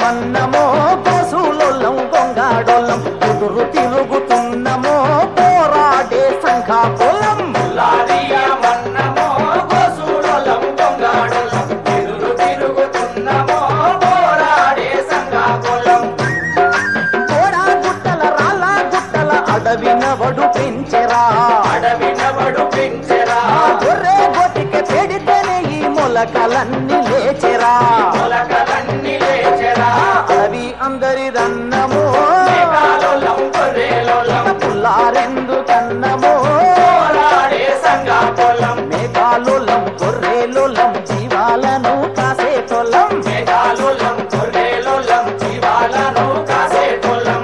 మన్నమో కోసులొల్లం గొంగాడొల్లం ఎదురు తిరుగుతున్నమో పోరాడే సంఘాకులం లాలియ మన్నమో గోసుడొలం దొంగాడొలం ఎదురు తిరుగుతున్నమో పోరాడే సంఘాకులం కోడా గుట్టల రాళ్ళ గుట్టల అడవిన వడు పెంచెరా అడవినబడు పెంచెరా గొర్రె గొటికి పెడితేనే ఈ మొలకలన్నీ లేచెరా మొలకలన్నీ లేచెరా అడవి అందరిదన్నమో మేఘాలొలం గొర్రెలొలం పుల్లారెందు కన్నమో పోరాడే సంఘాకులం మేఘాలులం గొర్రెలులం జీవాలను కాసేటోలం మేఘాలొలం గొర్రెలొలం జీవాలను కాసేటోలం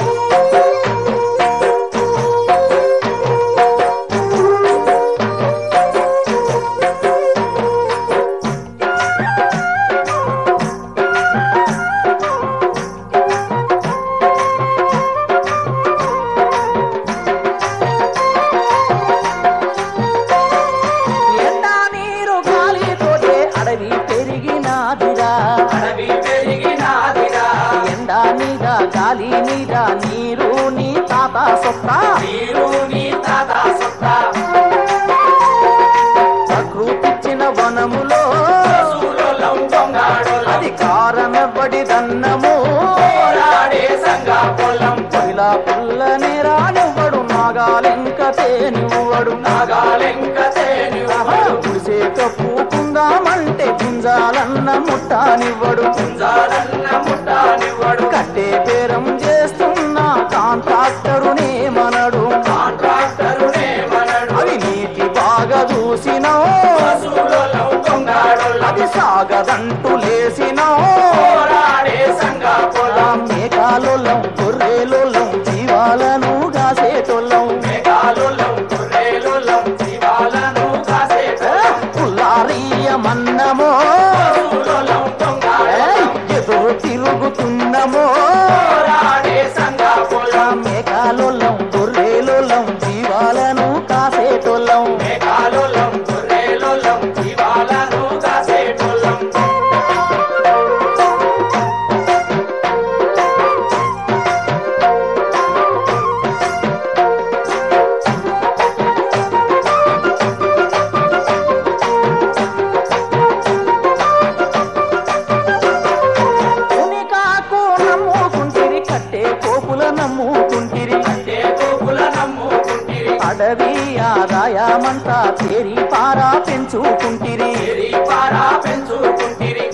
ఎండా నీరు గాలితోటే అడవి పెరిగినాదిరా అడవి పెరిగినాదిరా ఎండా మీద గాలి మీద నీరు నీ తాత సొత్తా నీరు నీ తాత సొత్తా ప్రకృతిచ్చిన వనములో గోసుడొలం దొంగాడొలం అధికారమెవ్వడిదన్నము పోరాడే సంఘాకులం ఇలా పుల్ల నేరానివ్వడు నాగాలెంక తేనివ్వడు నాగాలెంక తేనివాడు గుడిసే కప్పుకుందామంటే గుంజాలన్న ముట్టానివ్వడు గుంజాలన్న ముట్టానివ్వడు కట్టే బేరం చేస్తున్న కాంట్రాక్టరునే మనడు కాంట్రాక్టరునే మనడు అవి నీటి బాగా చూసినో గోసుడొలం దొంగాడొలం అది సాగదంటూ లేసినో పోరాడే సంఘాకులం మేఘాలులం గొర్రెలులం జీవాలను కాసేటోళ్ళం మేఘాలులం గొర్రెలులం జీవాలను కాసేటోలం పుల్లారీయ మన్నమో గోసుడొలం దొంగాడొలం ఎదురు తిరుగుతున్నమో పోరాడే సంఘాకులం మేఘాలులం గొర్రెలులం జీవాలను కాసేటోళ్ళం మేఘాలులం గొర్రెలులం జీవాలను కాసేటోలం ఉనికాకు నమ్ముకుంటిరి కట్టే కోపుల నమ్ముకుంటిరి ఏ గోకుల నమ్ముకుంటిరి అడవి ఆదాయమంతా తేరి పారా పెంచుకుంటిరి ఎరి పారా పెంచుకుంటిరి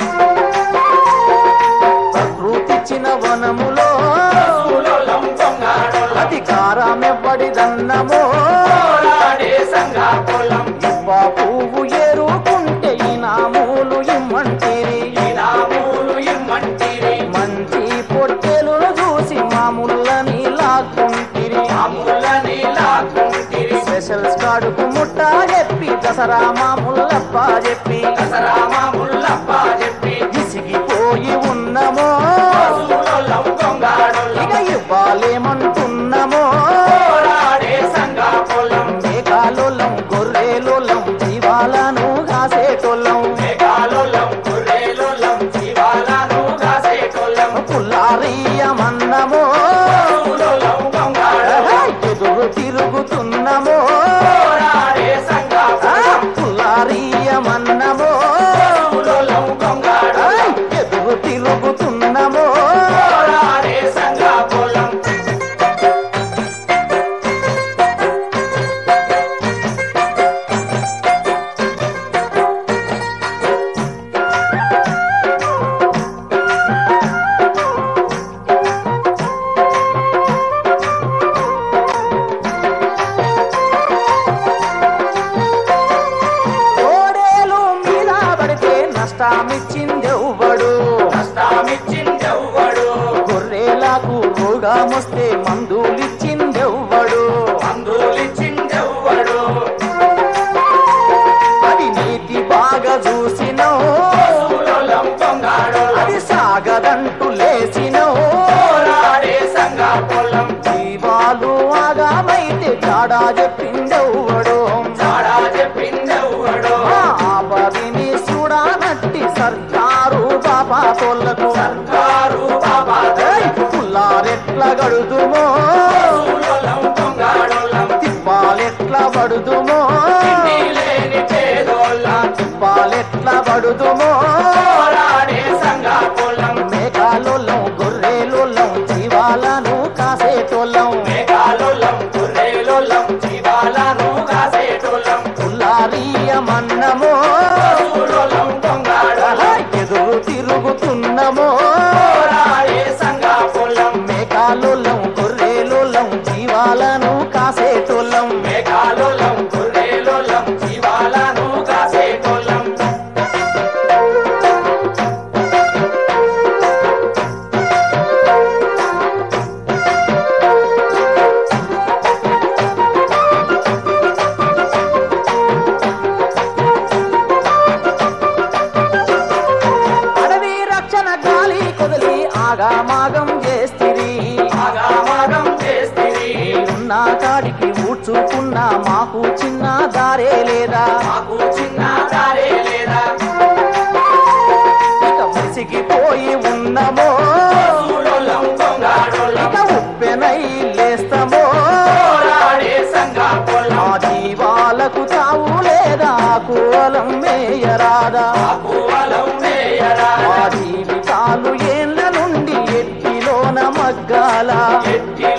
ప్రకృతిచ్చిన వనములో గోసుడొలం దొంగాడొలం అధికారమెవ్వడిదన్నమో పోరాడే సంఘాకులం ఇవ్వ పువ్వు ఏరుకుంటే ఇనాములు ఇమ్మంటిరి ఇనాములు ఇమ్మంటిరి మంచి పొట్టెలను చూసి మామూలని లాక్కుంటిరి మామూలని లాక్కుంటిరి స్పెషల్స్ కాడుకు ముట్ట చెప్పి దసరా మామూలప్ప చెప్పి దసరా మామూలప్ప చెప్పి విసిగిపోయి ఉన్నమో గోసుడొలం దొంగాడొలం ఇక ఇవ్వాలేమంటున్నమో పోరాడే సంఘాకులం మేఘాలులం గొర్రెలులం జీవాలను కాసేటోళ్ళం మేఘాలులం గొర్రెలులం జీవాలను కాసేటోలం పుల్లారీయమన్నమో గోసుడొలం దొంగాడొలం ఎదురు తిరుగుతున్నమో పోరాడే సంఘాకులం పుల్లారీయమన్నమో గడుదుమో పశువులోలం కొంగాడోళ్ళం తిప్పాలెట్ల పడుదుమో తిండి లేని పేదోళ్ళం తిప్పాలెట్ల పడుదుమో పోరాడే సంఘాపోళ్ళం మేఘాలోలం గొర్రెలోలం జీవాలను కాసేటోళ్ళం మేఘాలోలం గుర్రేలోలం జీవాలను కాసేటోళ్ళం పుల్లారియమన్నమో పశువులోలం కొంగాడోళ్ళం ఎదురు తిరుగుతున్నమో పోరాడే సంఘాపోళ్ళం మేఘాలోలం గొర్రెలోలం జీవాలను కాసేటోళ్ళం మేఘాలోలం గుర్రేలోలం జీవాలను కాసేటోళ్ళం అడవి రక్షణ గాలి కొదిలి ఆగామాగం చేస్తిరి ఆగామాగం చేస్తిరి ఉన్న కాడికి ఊడ్చుకున్న మాకు చిన్న దారే లేదా మాకు చిన్న దారే లేదా ఇక విసిగిపోయి ఉన్నమో పశువులోలం కొంగాడోళ్ళం ఇక ఉప్పెనై లేస్తమో పోరాడే సంఘాపోళ్ళం ఆ జీవాలకు తావు లేదా కువలం మేయరాదా ఆకువలం మేయరా ఆ జీవితాలు ఏళ్ళ నుండి ఎట్టిలోన మగ్గాల ఎట్టి